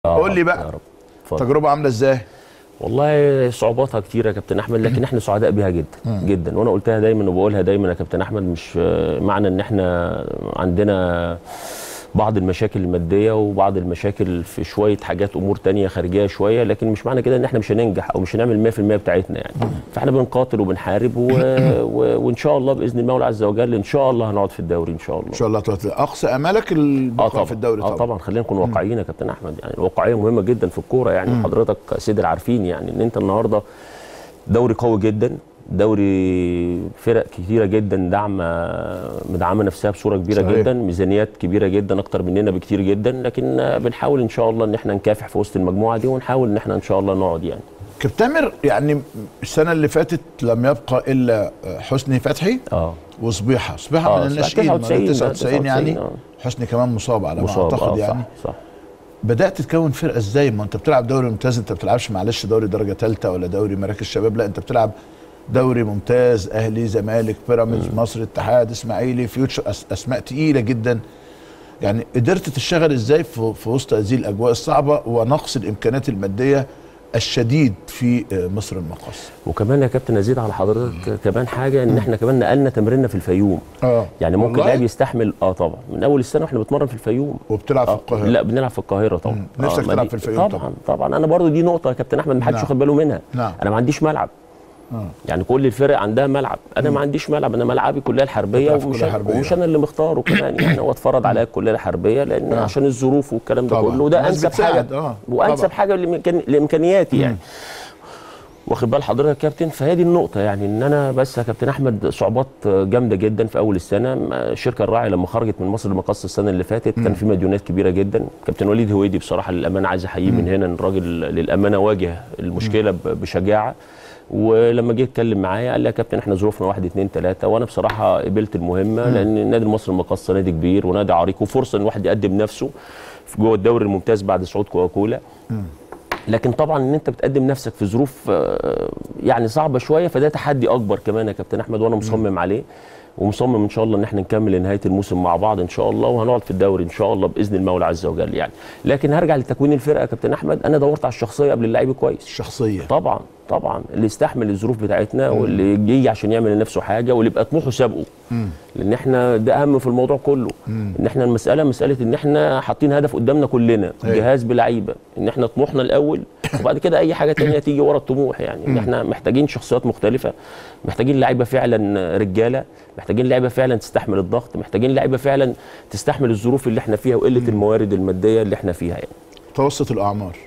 آه، قول لي يا بقى رب اتفضل تجربه عامله ازاي والله صعوباتها كتير يا كابتن احمد لكن احنا سعداء بيها جدا جدا وانا قلتها دايما وبقولها دايما يا كابتن احمد مش آه، معنى ان احنا عندنا بعض المشاكل الماديه وبعض المشاكل في شويه حاجات امور تانية خارجيه شويه لكن مش معنى كده ان احنا مش هننجح او مش هنعمل 100% بتاعتنا يعني فاحنا بنقاتل وبنحارب و... و... وان شاء الله باذن المولى عز وجل ان شاء الله هنقعد في الدوري ان شاء الله ان شاء الله تعالى اقصى امالك اه البقاء طبعا في الدوري اه طبعا خلينا نكون واقعيين يا كابتن احمد يعني الواقعيه مهمه جدا في الكوره يعني حضرتك سيد عارفين يعني ان انت النهارده دوري قوي جدا دوري فرق كتيره جدا دعمه مدعمه نفسها بصوره كبيره صحيح. صحيح. جدا ميزانيات كبيره جدا اكتر مننا بكتير جدا لكن آه، بنحاول ان شاء الله ان احنا نكافح في وسط المجموعه دي ونحاول ان احنا ان شاء الله نقعد يعني كابتن تامر يعني السنه اللي فاتت لم يبقى الا حسني فتحي اه وصبيحه صبيحه آه، من الناشئين من 99 99 يعني 99 آه. حسني كمان مصاب على ما مصاب اعتقد آه يعني صح صح بدات تكون فرقه ازاي ما انت بتلعب دوري ممتاز انت بتلعبش معلش دوري درجه ثالثه ولا دوري مراكز شباب لا انت بتلعب دوري ممتاز اهلي زمالك بيراميدز مصر اتحاد اسماعيلي فيوتشر أس اسماء تقيله جدا يعني قدرت تشتغل ازاي في, في وسط هذه الاجواء الصعبه ونقص الامكانيات الماديه الشديد في آه، مصر المقاصه وكمان يا كابتن ازيد على حضرتك كمان حاجه ان احنا كمان نقلنا تمريننا في الفيوم اه يعني ممكن والله؟ لاعب يستحمل اه طبعا من اول السنه واحنا بنتمرن في الفيوم وبتلعب في آه، القاهره لا بنلعب في القاهره طبعا مم. نفسك ما تلعب دي- في الفيوم طبعا طبعا. طبعا انا برضو دي نقطه يا كابتن احمد ما حدش نعم. واخد باله منها نعم. انا ما عنديش ملعب آه. يعني كل الفرق عندها ملعب انا ما عنديش ملعب انا ملعبي كليه الحربيه بتلعب في ومش كلية حربية. ومش انا اللي مختاره كمان يعني هو اتفرض عليا الكليه الحربيه لان آه. عشان الظروف والكلام ده طبعا. كله وده الناس انسب بتساعد، حاجه آه. وانسب طبعا. حاجه لإمكان- لامكانياتي يعني واخد بال حضرتك يا كابتن فهي دي النقطه يعني ان انا بس يا كابتن احمد صعوبات جامده جدا في اول السنه ما- الشركه الراعيه لما خرجت من مصر المقاصه السنه اللي فاتت كان في مديونات كبيره جدا كابتن وليد هويدي بصراحه للامانه عايز احييه من هنا إن الراجل للامانه واجه المشكله ب- بشجاعه ولما جه اتكلم معايا قال لي يا كابتن احنا ظروفنا واحد اتنين تلاته وانا بصراحه قبلت المهمه لان النادي المصري المقاصه نادي كبير ونادي عريق وفرصه ان الواحد يقدم نفسه في جوه الدوري الممتاز بعد صعود كوكولا لكن طبعا ان انت بتقدم نفسك في ظروف آه، يعني صعبه شويه فده تحدي اكبر كمان يا كابتن احمد وانا مصمم عليه ومصمم ان شاء الله ان احنا نكمل لنهايه الموسم مع بعض ان شاء الله وهنقعد في الدوري ان شاء الله باذن المولى عز وجل يعني لكن هرجع لتكوين الفرقه يا كابتن احمد انا دورت على الشخصيه قبل اللعيب كويس الشخصيه طبعا طبعا اللي يستحمل الظروف بتاعتنا واللي يجي عشان يعمل لنفسه حاجه واللي يبقى طموحه سابقه لان احنا ده اهم في الموضوع كله ان احنا المساله مساله ان احنا حاطين هدف قدامنا كلنا أيوة. جهاز بلعيبه ان احنا طموحنا الاول وبعد كده اي حاجه تانية تيجي ورا الطموح يعني ان احنا محتاجين شخصيات مختلفه محتاجين لعيبه فعلا رجاله محتاجين لعيبه فعلا تستحمل الضغط محتاجين لعيبه فعلا تستحمل الظروف اللي احنا فيها وقله الموارد الماديه اللي احنا فيها يعني متوسط الاعمار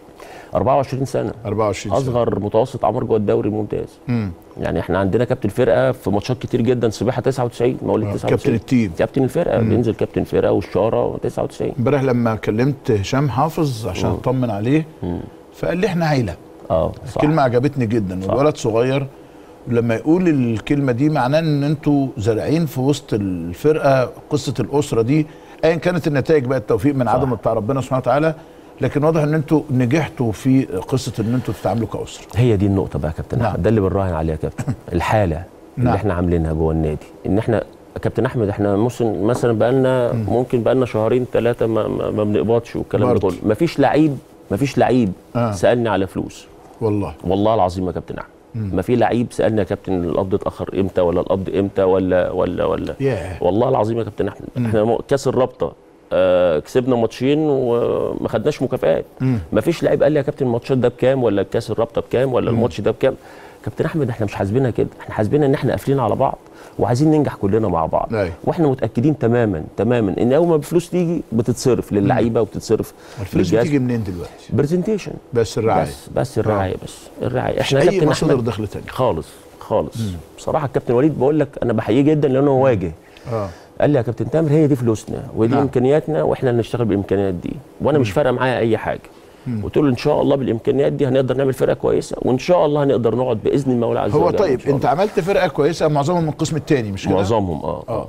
24 سنه 24 سنه اصغر متوسط اعمار جوه الدوري الممتاز مم. يعني احنا عندنا كابتن فرقه في ماتشات كتير جدا سباحه 99 مواليد آه، 99 كابتن التيم. كابتن الفرقه بينزل كابتن فرقه والشاره 99 امبارح لما كلمت هشام حافظ عشان اطمن عليه فقال لي احنا عيله اه صح كلمه عجبتني جدا صح. والولد صغير لما يقول الكلمه دي معناه ان انتوا زارعين في وسط الفرقه قصه الاسره دي ايا كانت النتائج بقى التوفيق من عدم بتاع ربنا سبحانه وتعالى لكن واضح ان انتوا نجحتوا في قصه ان انتوا تتعاملوا كاسره هي دي النقطه بقى يا كابتن نعم. احمد ده اللي بنراهن عليها يا كابتن الحاله اللي نعم. احنا عاملينها جوه النادي ان احنا كابتن احمد احنا موسم مثلا بقى لنا ممكن بقى لنا شهرين ثلاثه ما, ما, ما بنقبضش والكلام ده برضه. كله مفيش لعيب مفيش لعيب آه. سالني على فلوس والله والله العظيم يا كابتن احمد ما في لعيب سالني يا كابتن القبض اتاخر امتى ولا القبض امتى ولا ولا ولا ياه والله العظيم يا كابتن احمد احنا مو- كاس الرابطه آه كسبنا ماتشين وما خدناش مكافآت ما فيش لعيب قال لي يا كابتن الماتشات ده بكام ولا كاس الرابطه بكام ولا الماتش ده بكام كابتن احمد احنا مش حاسبينها كده احنا حاسبينها ان احنا قافلين على بعض وعايزين ننجح كلنا مع بعض أيوة. واحنا متاكدين تماما تماما ان اول ما الفلوس تيجي بتصرف للعيبه وبتصرف الفلوس للجهاز. بتيجي منين دلوقتي برزنتيشن بس الرعايه بس بس الرعايه بس الرعايه احنا مش يا اي كابتن مصادر احمد دخل تاني خالص خالص بصراحه الكابتن وليد بقول لك انا بحييه جدا لانه هو واجه اه قال لي يا كابتن تامر هي دي فلوسنا ودي نعم. نعم. امكانياتنا واحنا اللي نشتغل بالامكانيات دي وانا مش فارقه معايا اي حاجه قلت له ان شاء الله بالامكانيات دي هنقدر نعمل فرقه كويسه وان شاء الله هنقدر نقعد باذن المولى عز وجل هو إن طيب شاء انت عملت فرقه كويسه معظمهم من القسم الثاني مش الله. كده معظمهم اه اه